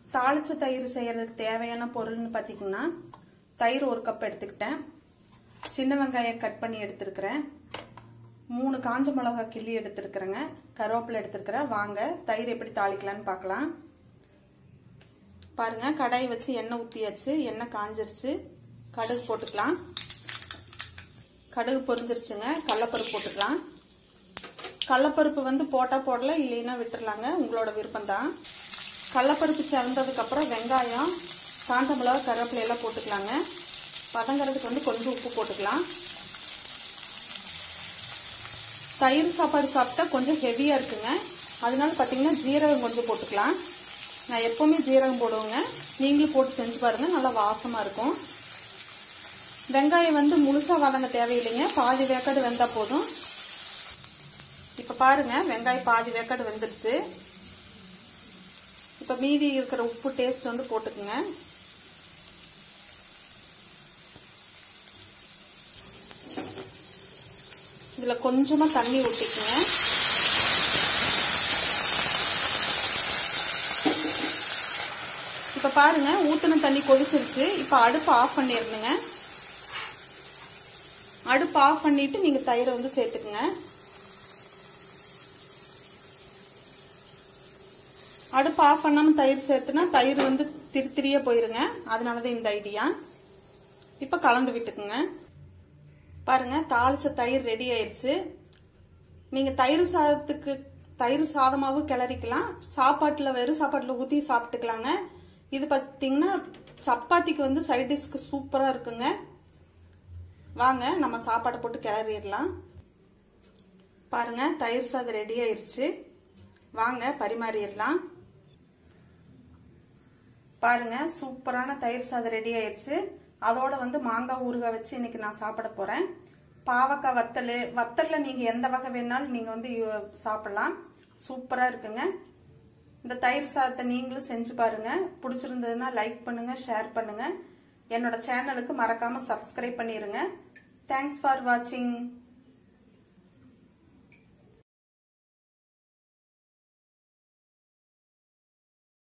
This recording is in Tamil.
தாளிச்ச தயிர் செய்யறதுக்கு தேவையான பொருள்னு பார்த்தீங்கன்னா தயிர் ஒரு கப் எடுத்துக்கிட்டேன் சின்ன வெங்காயம் கட் பண்ணி எடுத்துருக்கிறேன் மூணு காஞ்ச மிளகா கிள்ளி எடுத்துருக்குறேங்க கருவேப்பிலை எடுத்துருக்கிறேன் வாங்க தயிர் எப்படி தாளிக்கலான்னு பார்க்கலாம் பாருங்க கடாய் வச்சு எண்ணெய் ஊற்றியாச்சு எண்ணெய் காஞ்சிருச்சு கடுகு போட்டுக்கலாம் கடுகு பொரிஞ்சிருச்சுங்க கடலப்பருப்பு போட்டுக்கலாம் கடலப்பருப்பு வந்து போட்டால் போடல இல்லைன்னா விட்டுறலாங்க உங்களோட விருப்பம் தான் கடலப்பருப்பு செவந்ததுக்கப்புறம் வெங்காயம் காஞ்ச மிளகா கருவேப்பிலை எல்லாம் போட்டுக்கலாங்க பதங்கிறதுக்கு வந்து கொஞ்சம் உப்பு போட்டுக்கலாம் தயிர் சாப்பாடு சாப்பிட்டா கொஞ்சம் ஹெவியாக இருக்குங்க அதனால பார்த்தீங்கன்னா ஜீரகம் கொஞ்சம் போட்டுக்கலாம் நான் எப்போவுமே ஜீரகம் போடுவேங்க நீங்களும் போட்டு செஞ்சு பாருங்கள் நல்லா வாசமாக இருக்கும் வெங்காயம் வந்து முழுசாக வதங்க தேவையில்லைங்க பாதி வேக்காடு வெந்தால் போதும் இப்போ பாருங்க வெங்காயம் பாதி வேக்காடு வெந்துருச்சு இப்போ மீதி இருக்கிற உப்பு டேஸ்ட் வந்து போட்டுக்குங்க இதில் கொஞ்சமாக தண்ணி ஊற்றிக்குங்க இப்போ பாருங்க ஊற்றின தண்ணி கொதிச்சிருச்சு இப்போ அடுப்பு ஆஃப் பண்ணிடணுங்க அடுப்பு ஆஃப் பண்ணிட்டு நீங்கள் தயிரை வந்து சேர்த்துக்குங்க அடுப்பு ஆஃப் பண்ணாமல் தயிர் சேர்த்துனா தயிர் வந்து திரி திரியா போயிருங்க அதனால தான் இந்த ஐடியா இப்போ கலந்து விட்டுக்குங்க பாருங்க தாளிச்ச தயிர் ரெடி ஆயிருச்சு நீங்க தயிர் சாதத்துக்கு தயிர் சாதமாவும் கிளறிக்கலாம் சாப்பாட்டில் வெறும் சாப்பாட்டில் ஊற்றி சாப்பிட்டுக்கலாங்க இது பார்த்தீங்கன்னா சப்பாத்திக்கு வந்து சைட் டிஷ்க்கு சூப்பராக இருக்குங்க வாங்க நம்ம சாப்பாடை போட்டு கிளறிடலாம் பாருங்க தயிர் சாதம் ரெடி ஆயிருச்சு வாங்க பரிமாறிடலாம் பாருங்க சூப்பரான தயிர் சாதம் ரெடி ஆயிருச்சு அதோட வந்து மாங்காய் ஊறுகாய் வச்சு இன்னைக்கு நான் சாப்பிட போறேன் பாவக்காய் வத்தல் வத்தல்ல நீங்க எந்த வகை வேணாலும் நீங்க வந்து சாப்பிடலாம் சூப்பரா இருக்குங்க இந்த தயிர் சாதத்தை நீங்களும் செஞ்சு பாருங்க பிடிச்சிருந்ததுன்னா லைக் பண்ணுங்க ஷேர் பண்ணுங்க என்னோட சேனலுக்கு மறக்காம சப்ஸ்கிரைப் பண்ணிருங்க தேங்க்ஸ் ஃபார் வாட்சிங்